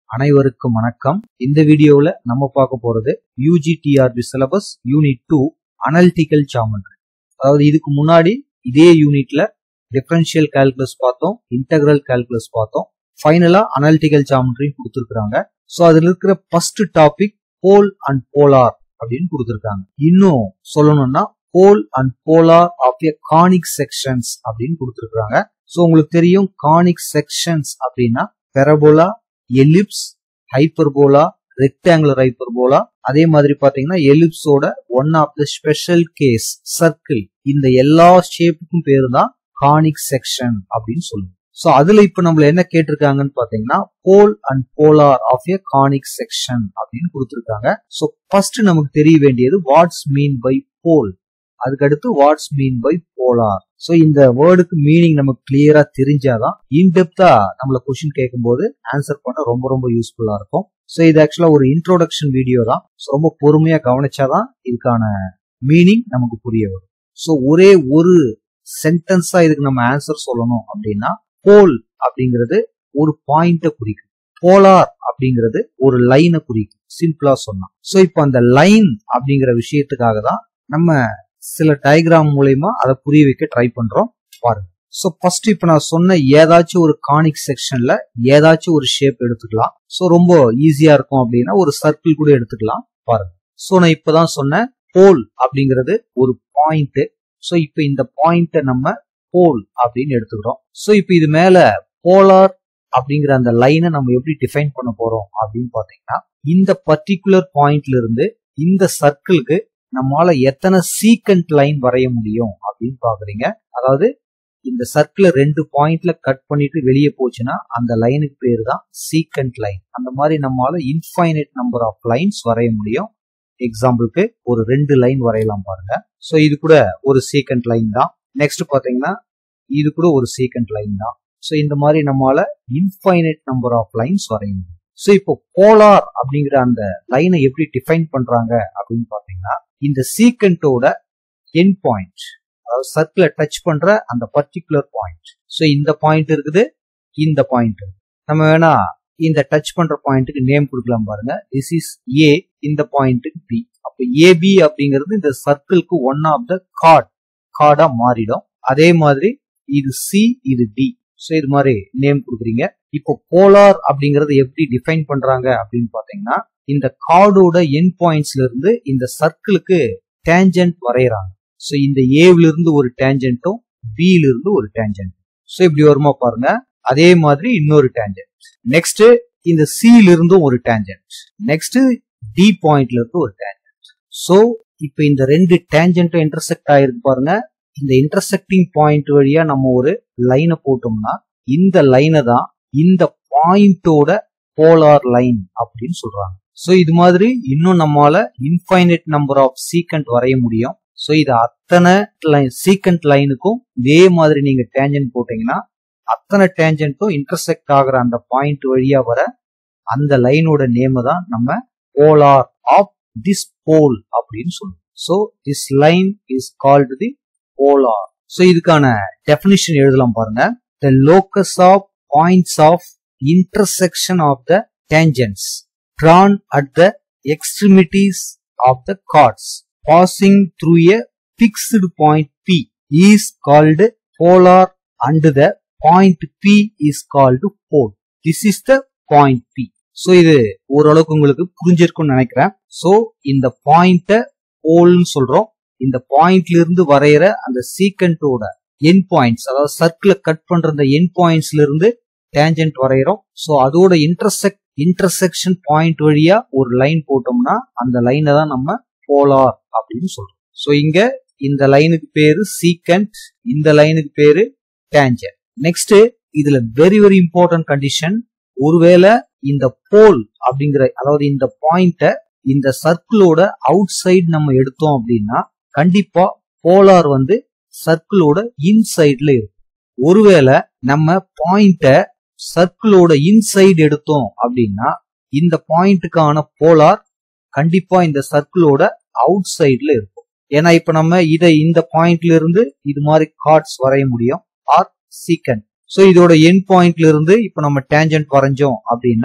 அனைவருக்கும் வணக்கம் இந்த வீடியோவில் நம்ம பார்க்க போறது UGTRB syllabus unit two analytical geometry அதாவது இதுக்கு முன்னாடி இதே யூனிட்ல டிஃபரன்ஷியல் கால்குலஸ் பார்த்தோம் இன்டகிரல் கால்குலஸ் பார்த்தோம் ஃபைனலா அனலிட்டிக்கல் ஜாமெட்ரி கொடுத்துருக்காங்க ஸோ அதுல இருக்கிற first topic pole and polar அப்படின்னு கொடுத்துருக்காங்க இன்னும் சொல்லணும்னா pole and polar of a conic sections அப்படின்னு கொடுத்துருக்காங்க ஸோ உங்களுக்கு தெரியும் கானிக் செக்ஷன்ஸ் அப்படின்னா parabola ellipse hyperbola rectangular hyperbola அதே மாதிரி பாத்தீங்கன்னா எலிப்ஸோட one of the special case circle இந்த எல்லா ஷேப்புக்கும் பேரு தான் கானிக் செக்ஷன் அப்படின்னு சொல்லுவோம் ஸோ அதுல இப்ப நம்மள என்ன கேட்டிருக்காங்கன்னு பாத்தீங்கன்னா pole and polar of a conic section அப்படின்னு கொடுத்துருக்காங்க ஸோ ஃபர்ஸ்ட் நமக்கு தெரிய வேண்டியது வாட்ஸ் மீன் பை போல் அதுக்கடுத்து what's mean by polar so இந்த வேர்டுக்கு மீனிங் நமக்கு கிளியரா தெரிஞ்சாதான் இன்டெப்தா நம்மள கொஸ்டின் கேட்கும்போது ஆன்சர் பண்ண ரொம்ப ரொம்ப யூஸ்ஃபுல்லா இருக்கும் ஸோ இது ஆக்சுவலா ஒரு இன்ட்ரோடக்ஷன் வீடியோ தான் ஸோ ரொம்ப பொறுமையா கவனிச்சாதான் இதுக்கான மீனிங் நமக்கு புரிய வரும் ஸோ ஒரே ஒரு சென்டென்ஸா இதுக்கு நம்ம ஆன்சர் சொல்லணும் அப்படின்னா போல் அப்படிங்கிறது ஒரு பாயிண்ட குறிக்கும் போலார் அப்படிங்கிறது ஒரு லைனை குறிக்கும் சிம்பிளா சொன்னா ஸோ இப்போ அந்த லைன் அப்படிங்கிற விஷயத்துக்காக தான் நம்ம சில டயக்ராம் மூலயமா அதை புரிய வைக்க ட்ரை பண்றோம் பாருங்க ஸோ ஃபர்ஸ்ட் இப்போ நான் சொன்ன ஏதாச்சும் ஒரு கானிக் செக்ஷன்ல ஏதாச்சும் ஒரு ஷேப் எடுத்துக்கலாம் ஸோ ரொம்ப ஈஸியா இருக்கும் அப்படின்னா ஒரு சர்க்கிள் கூட எடுத்துக்கலாம் பாருங்க ஸோ நான் இப்பதான் சொன்னேன் போல் அப்படிங்கிறது ஒரு பாயிண்ட் ஸோ இப்போ இந்த பாயிண்ட்டை நம்ம போல் அப்படின்னு எடுத்துக்கிறோம் ஸோ இப்போ இது மேல போலார் அப்படிங்கிற அந்த லைனை நம்ம எப்படி டிஃபைன் பண்ண போறோம் அப்படின்னு பாத்தீங்கன்னா இந்த பர்டிகுலர் பாயிண்ட்ல இருந்து இந்த சர்க்கிளுக்கு நம்மளால எத்தனை சீக்கண்ட் லைன் வரைய முடியும் அப்படின்னு பாக்குறீங்க அதாவது இந்த சர்க்கிளை ரெண்டு பாயிண்ட்ல கட் பண்ணிட்டு வெளியே போச்சுன்னா அந்த லைனுக்கு பேரு தான் சீக்கண்ட் லைன் அந்த மாதிரி நம்மளால இன்ஃபைனைட் நம்பர் ஆஃப் லைன்ஸ் வரைய முடியும் எக்ஸாம்பிளுக்கு ஒரு ரெண்டு லைன் வரையலாம் பாருங்க ஸோ இது கூட ஒரு சீக்கண்ட் லைன் தான் நெக்ஸ்ட் பாத்தீங்கன்னா இது கூட ஒரு சீக்கண்ட் லைன் தான் ஸோ இந்த மாதிரி நம்மளால இன்ஃபைனைட் நம்பர் ஆஃப் லைன்ஸ் வரைய முடியும் ஸோ இப்போ போலார் அப்படிங்கிற அந்த லைனை எப்படி டிஃபைன் பண்றாங்க அப்படின்னு பாத்தீங்கன்னா இந்த சீக்கண்டோட என் பாயிண்ட் அதாவது சர்க்கிளை டச் பண்ற அந்த பர்டிகுலர் பாயிண்ட் ஸோ இந்த பாயிண்ட் இருக்குது இந்த பாயிண்ட் நம்ம வேணா இந்த டச் பண்ற பாயிண்ட்டுக்கு நேம் கொடுக்கலாம் பாருங்க திஸ் இஸ் ஏ இந்த பாயிண்ட்டுக்கு பி அப்போ ஏபி அப்படிங்கிறது இந்த சர்க்கிள்க்கு ஒன் ஆஃப் த கார்ட் கார்டா மாறிடும் அதே மாதிரி இது சி இது டி ஸோ இது மாதிரி நேம் கொடுக்குறீங்க இப்போ போலார் அப்படிங்கறது எப்படி டிஃபைன் பண்றாங்க அப்படின்னு பாத்தீங்கன்னா இந்த கார்டோட என் பாயிண்ட்ஸ்ல இருந்து இந்த சர்க்கிளுக்கு டேஞ்சன்ட் வரைகிறாங்க ஸோ இந்த ஏவ்ல இருந்து ஒரு டேஞ்சன்ட்டும் பில இருந்து ஒரு டேஞ்சன்ட் ஸோ இப்படி வருமா பாருங்க அதே மாதிரி இன்னொரு டேஞ்சன்ட் நெக்ஸ்ட் இந்த சில இருந்தும் ஒரு டேஞ்சன்ட் நெக்ஸ்ட் டி பாயிண்ட்ல இருந்து ஒரு டேஞ்சன்ட் ஸோ இப்போ இந்த ரெண்டு டேஞ்சன்ட்டும் இன்டர்செக்ட் ஆயிருக்கு பாருங்க இந்த இன்டர்செக்டிங் பாயிண்ட் வழியா நம்ம ஒரு லைனை போட்டோம்னா இந்த லைனை தான் இந்த பாயிண்டோட போலார் லைன் அப்படின்னு சொல்றாங்க ஸோ இது மாதிரி இன்னும் நம்மளால இன்ஃபைனைட் நம்பர் ஆஃப் சீக்கண்ட் வரைய முடியும் ஸோ இது அத்தனை லைன் சீக்கண்ட் லைனுக்கும் இதே மாதிரி நீங்க டேஞ்சன்ட் போட்டீங்கன்னா அத்தனை டேஞ்சன்ட்டும் இன்டர்செக்ட் ஆகிற அந்த பாயிண்ட் வழியா வர அந்த லைனோட நேம் தான் நம்ம போலார் ஆஃப் திஸ் போல் அப்படின்னு சொல்லுவோம் so this line is called the polar so இதுக்கான டெபினிஷன் எழுதலாம் பாருங்க the locus of points of intersection of the tangents drawn at the extremities of the chords passing through a fixed point P is called polar and the point P is called pole. This is the point P. So இது ஓரளவுக்கு உங்களுக்கு புரிஞ்சிருக்கும்னு நினைக்கிறேன் so இந்த பாயிண்ட போல்னு சொல்றோம் இந்த பாயிண்ட்ல இருந்து வரைகிற அந்த சீக்கண்டோட என் பாயிண்ட்ஸ் அதாவது சர்க்கிளை கட் பண்ற அந்த என் பாயிண்ட்ஸ்ல இருந்து டேஞ்சன்ட் வரைகிறோம் ஸோ அதோட இன்டர்செக்ட் இன்டர்செக்ஷன் பாயிண்ட் வழியா ஒரு லைன் போட்டோம்னா அந்த லைனை தான் நம்ம போலார் அப்படின்னு சொல்றோம் ஸோ இங்க இந்த லைனுக்கு பேரு சீக்கண்ட் இந்த லைனுக்கு பேரு டேஞ்சன்ட் நெக்ஸ்ட் இதுல வெரி வெரி இம்பார்ட்டன்ட் கண்டிஷன் ஒருவேளை இந்த போல் அப்படிங்கிற அதாவது இந்த பாயிண்ட இந்த சர்க்கிளோட அவுட் சைடு நம்ம எடுத்தோம் அப்படின்னா கண்டிப்பா போலார் வந்து சர்க்கிளோட இன்சைட்ல இருக்கும் ஒருவேளை நம்ம பாயிண்ட சர்க்கிளோட இன்சைடு எடுத்தோம் அப்படின்னா இந்த பாயிண்ட்டுக்கான போலார் கண்டிப்பா இந்த சர்க்கிளோட அவுட் சைட்ல இருக்கும் ஏன்னா இப்ப நம்ம இதை இந்த பாயிண்ட்ல இருந்து இது மாதிரி கார்ட்ஸ் வரைய முடியும் ஆர் சீக்கன் ஸோ இதோட என் பாயிண்ட்ல இருந்து இப்ப நம்ம டேஞ்சன்ட் வரைஞ்சோம் அப்படின்னா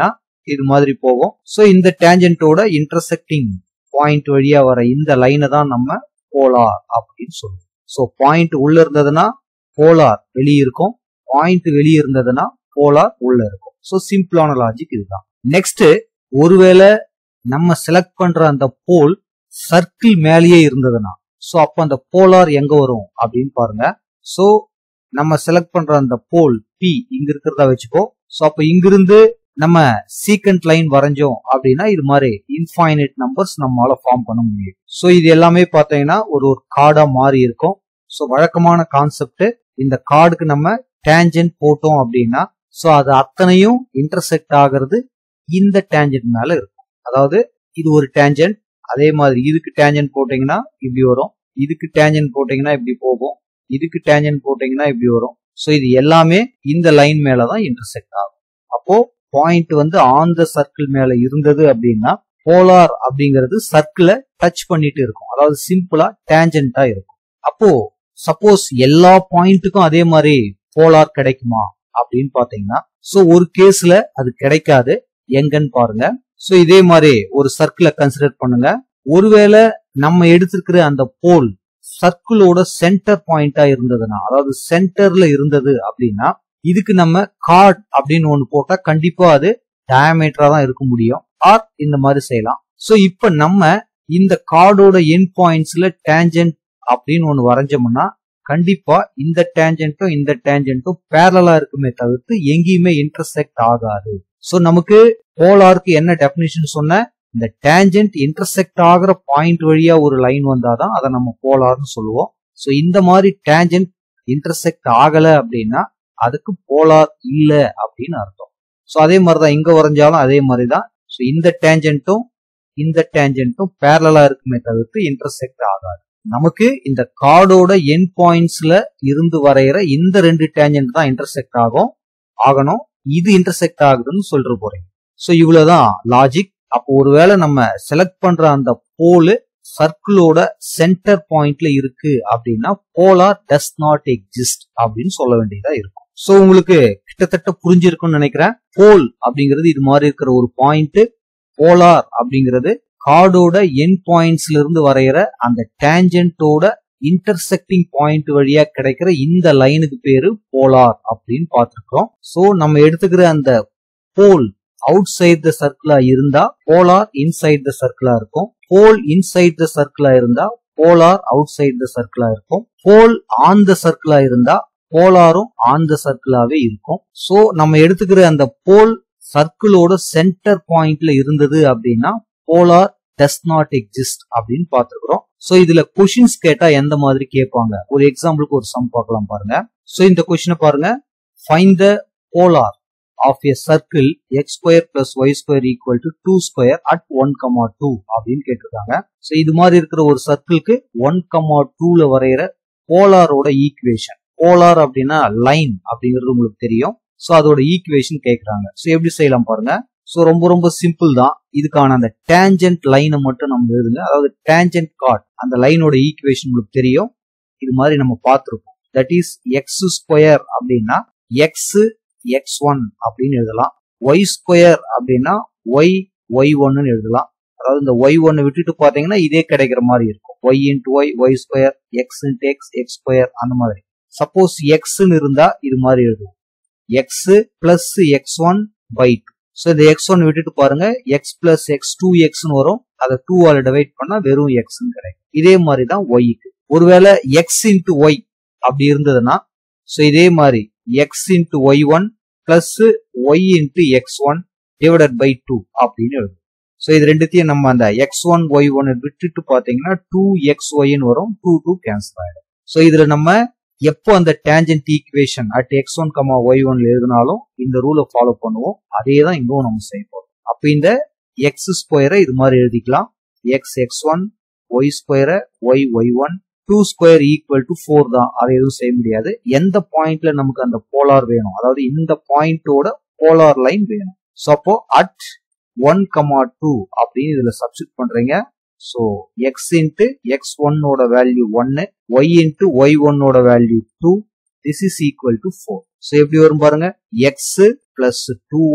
இது மாதிரி போகும் ஸோ இந்த டேஞ்சன்ட்டோட இன்டர்செக்டிங் பாயிண்ட் வழியா வர இந்த லைனை தான் நம்ம போலார் அப்படின்னு சொல்லுவோம் ஸோ பாயிண்ட் உள்ள இருந்ததுன்னா போலார் வெளியே இருக்கும் பாயிண்ட் வெளியே இருந்ததுன்னா போலார் உள்ள இருக்கும் ஸோ சிம்பிளான லாஜிக் இதுதான் நெக்ஸ்ட் ஒருவேளை நம்ம செலக்ட் பண்ற அந்த போல் சர்க்கிள் மேலேயே இருந்ததுன்னா ஸோ அப்போ அந்த போலார் எங்க வரும் அப்படின்னு பாருங்க ஸோ நம்ம செலக்ட் பண்ற அந்த போல் பி இங்க இருக்கிறதா வச்சுக்கோ ஸோ அப்போ இங்கிருந்து நம்ம சீக்கண்ட் லைன் வரைஞ்சோம் அப்படின்னா இது மாதிரி இன்ஃபைனைட் நம்பர்ஸ் நம்மளால ஃபார்ம் பண்ண முடியும் ஸோ இது எல்லாமே பார்த்தீங்கன்னா ஒரு ஒரு கார்டா மாறி இருக்கும் ஸோ வழக்கமான கான்செப்ட் இந்த கார்டுக்கு நம்ம டேஞ்சன்ட் போட்டோம் அப்படின்னா ஸோ அது அத்தனையும் இன்டர்செக்ட் ஆகிறது இந்த டேஞ்சன்ட் மேல இருக்கும் அதாவது இது ஒரு டேஞ்சன்ட் அதே மாதிரி இதுக்கு டேஞ்சன்ட் போட்டீங்கன்னா இப்படி வரும் இதுக்கு டேஞ்சன்ட் போட்டீங்கன்னா இப்படி போகும் இதுக்கு டேஞ்சன்ட் போட்டீங்கன்னா இப்படி வரும் ஸோ இது எல்லாமே இந்த லைன் மேல தான் இன்டர்செக்ட் ஆகும் அப்போ பாயிண்ட் வந்து ஆன் த சர்க்கிள் மேல இருந்தது அப்படின்னா போலார் அப்படிங்கிறது சர்க்கிளை டச் பண்ணிட்டு இருக்கும் அதாவது சிம்பிளா டேஞ்சன்டா இருக்கும் அப்போ சப்போஸ் எல்லா பாயிண்ட்டுக்கும் அதே மாதிரி போலார் கிடைக்குமா அப்படின்னு பாத்தீங்கன்னா சோ ஒரு கேஸ்ல அது கிடைக்காது எங்கன்னு பாருங்க சோ இதே மாதிரி ஒரு சர்க்கிளை கன்சிடர் பண்ணுங்க ஒருவேளை நம்ம எடுத்திருக்கிற அந்த போல் சர்க்கிளோட சென்டர் பாயிண்டா இருந்ததுன்னா அதாவது சென்டர்ல இருந்தது அப்படின்னா இதுக்கு நம்ம கார்ட் அப்படின்னு ஒண்ணு போட்டா கண்டிப்பா அது டயமீட்டரா தான் இருக்க முடியும் ஆர் இந்த மாதிரி செய்யலாம் சோ இப்ப நம்ம இந்த கார்டோட என் பாயிண்ட்ஸ்ல டேஞ்சன்ட் அப்படின்னு ஒண்ணு வரைஞ்சோம்னா கண்டிப்பா இந்த டேஞ்சன்ட்டும் இந்த டேஞ்சன்ட்டும் பேரலா இருக்குமே தவிர்த்து எங்கேயுமே இன்டர்செக்ட் ஆகாது சோ நமக்கு போலாருக்கு என்ன டெபினிஷன் சொன்ன இந்த டேஞ்சன்ட் இன்டர்செக்ட் ஆகிற பாயிண்ட் வழியா ஒரு லைன் வந்தாதான் அதை நம்ம போலார்னு சொல்லுவோம் சோ இந்த மாதிரி டேஞ்சன்ட் இன்டர்செக்ட் ஆகல அப்படின்னா அதுக்கு போலார் இல்ல அப்படின்னு அர்த்தம் சோ அதே மாதிரிதான் இங்க வரைஞ்சாலும் அதே மாதிரிதான் சோ இந்த டேஞ்சன்ட்டும் இந்த டேஞ்சன்ட்டும் பேரலா இருக்குமே தவிர்த்து இன்டர்செக்ட் ஆகாது நமக்கு இந்த கார்டோட என் பாயிண்ட்ஸ்ல இருந்து வரைகிற இந்த ரெண்டு டேஞ்சன்ட் தான் இன்டர்செக்ட் ஆகும் ஆகணும் இது இன்டர்செக்ட் ஆகுதுன்னு சொல்ற போறீங்க சோ இவ்வளவுதான் லாஜிக் அப்போ ஒருவேளை நம்ம செலக்ட் பண்ற அந்த போலு சர்க்கிளோட சென்டர் பாயிண்ட்ல இருக்கு அப்படின்னா போலார் டஸ் நாட் எக்ஸிஸ்ட் அப்படின்னு சொல்ல வேண்டியதா இருக்கும் சோ உங்களுக்கு கிட்டத்தட்ட புரிஞ்சிருக்கும்னு நினைக்கிறேன் போல் அப்படிங்கிறது இது மாதிரி இருக்கிற ஒரு பாயிண்ட் போலார் அப்படிங்கிறது கார்டோட என் பாயிண்ட்ஸ்ல இருந்து வரைகிற அந்த டேஞ்சன்ட்டோட இன்டர்செக்டிங் பாயிண்ட் வழியா கிடைக்கிற இந்த லைனுக்கு பேரு போலார் அப்படின்னு பார்த்திருக்கோம் சோ நம்ம எடுத்துக்கிற அந்த போல் அவுட் சைட் த சர்க்கிளா இருந்தா போலார் இன்சைட் த சர்க்கிளா இருக்கும் போல் இன்சைட் த சர்க்கிளா இருந்தா போலார் அவுட் சைட் த சர்க்கிளா இருக்கும் போல் ஆன் த சர்க்கிளா இருந்தா போலாரும் ஆன் த சர்க்கிளாவே இருக்கும் சோ நம்ம எடுத்துக்கிற அந்த போல் சர்க்கிளோட சென்டர் பாயிண்ட்ல இருந்தது அப்படின்னா போலார் டஸ் நாட் எக்ஸிஸ்ட் அப்படின்னு பார்த்துருக்கிறோம் சோ இதுல கொஷின்ஸ் கேட்டா எந்த மாதிரி கேட்பாங்க ஒரு எக்ஸாம்பிளுக்கு ஒரு சம் பார்க்கலாம் பாருங்க சோ இந்த கொஸ்டினை பாருங்க find the polar of a circle x square plus y square equal to two square at one comma two அப்படின்னு கேட்டிருக்காங்க ஸோ இது மாதிரி இருக்கிற ஒரு சர்க்கிளுக்கு ஒன் கமா டூல வரைகிற போலாரோட ஈக்குவேஷன் போலார் அப்படின்னா லைன் அப்படிங்கிறது உங்களுக்கு தெரியும் ஸோ அதோட ஈக்குவேஷன் கேட்குறாங்க ஸோ எப்படி செய்யலாம் பாருங்க ஸோ ரொம்ப ரொம்ப சிம்பிள் தான் இதுக்கான அந்த டேஞ்சன்ட் லைனை மட்டும் நம்ம எழுதுங்க அதாவது டேஞ்சன்ட் கார்ட் அந்த லைனோட ஈக்குவேஷன் உங்களுக்கு தெரியும் இது மாதிரி நம்ம பார்த்துருக்கோம் தட் இஸ் எக்ஸ் ஸ்கொயர் அப்படின்னா எக்ஸ் எக்ஸ் ஒன் அப்படின்னு எழுதலாம் ஒய் ஸ்கொயர் அப்படின்னா ஒய் ஒய் ஒன்னு எழுதலாம் அதாவது இந்த ஒய் ஒன்னு விட்டுட்டு பாத்தீங்கன்னா இதே கிடைக்கிற மாதிரி இருக்கும் y into y y square x into x x square அந்த மாதிரி சப்போஸ் எக்ஸ்ன்னு இருந்தா இது மாதிரி எழுதுவோம் x plus x one by two so இந்த எக்ஸ் ஒன் விட்டுட்டு பாருங்க எக்ஸ் பிளஸ் எக்ஸ் டூ எக்ஸ்னு வரும் அதை டூ ஆல் டிவைட் பண்ணா வெறும் எக்ஸ்னு கிடைக்கும் இதே மாதிரி தான் ஒய்க்கு ஒருவேளை எக்ஸ் இன்ட்டு ஒய் அப்படி இருந்ததுன்னா ஸோ இதே மாதிரி x into y one plus y into x one divided by two அப்படின்னு எழுதும் ஸோ இது ரெண்டுத்தையும் நம்ம அந்த எக்ஸ் ஒன் ஒய் ஒன் விட்டுட்டு பார்த்தீங்கன்னா டூ எக்ஸ் ஒய்னு வரும் டூ டூ கேன்சல் ஆயிடும் ஸோ இதுல நம்ம எப்போ அந்த tangent equation at x one comma y ஒன்ல எழுதினாலும் இந்த ரூலை ஃபாலோ பண்ணுவோம் அதே தான் இங்கும் நம்ம செய்ய போறோம் அப்போ இந்த எக்ஸ் ஸ்கொயரை இது மாதிரி எழுதிக்கலாம் எக்ஸ் எக்ஸ் ஒன் ஒய் ஸ்கொயரை y y one two square equal to four தான் அதை எதுவும் செய்ய முடியாது எந்த பாயிண்ட்ல நமக்கு அந்த போலார் வேணும் அதாவது இந்த பாயிண்டோட போலார் லைன் வேணும் ஸோ அப்போ அட் ஒன் கமா டூ அப்படின்னு இதுல சப்ஸ்டிட் பண்றீங்க ஸோ எக்ஸ் இன்ட்டு எக்ஸ் ஒன்னோட வேல்யூ ஒன்னு ஒய் இன்ட்டு ஒய் ஒன்னோட value two this is equal to four so எப்படி வரும் பாருங்க x plus two y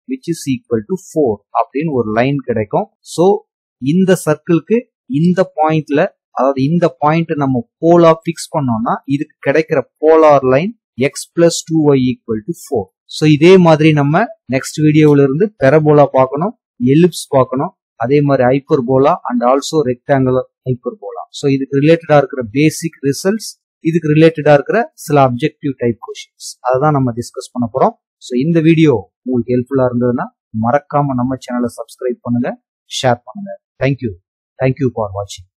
which is equal to four அப்படின்னு ஒரு லைன் கிடைக்கும் ஸோ இந்த சர்க்கிளுக்கு இந்த பாயிண்ட்ல அதாவது இந்த பாயிண்ட் நம்ம போலா பிக்ஸ் பண்ணோம்னா இதுக்கு கிடைக்கிற polar line x plus two y equal to four so இதே மாதிரி நம்ம நெக்ஸ்ட் வீடியோல இருந்து பெரபோலா பார்க்கணும் எலிப்ஸ் பார்க்கணும் அதே மாதிரி hyperbola and also rectangular hyperbola so இதுக்கு ரிலேட்டடா இருக்கிற பேசிக் ரிசல்ட்ஸ் இதுக்கு ரிலேட்டடா இருக்கிற சில அப்ஜெக்டிவ் டைப் கொஷின்ஸ் அதை தான் நம்ம டிஸ்கஸ் பண்ண போறோம் ஸோ இந்த வீடியோ உங்களுக்கு ஹெல்ப்ஃபுல்லா இருந்ததுன்னா மறக்காம நம்ம சேனலை சப்ஸ்கிரைப் பண்ணுங்க ஷேர் பண்ணுங்க தேங்க்யூ தேங்க்யூ ஃபார் வாட்சிங்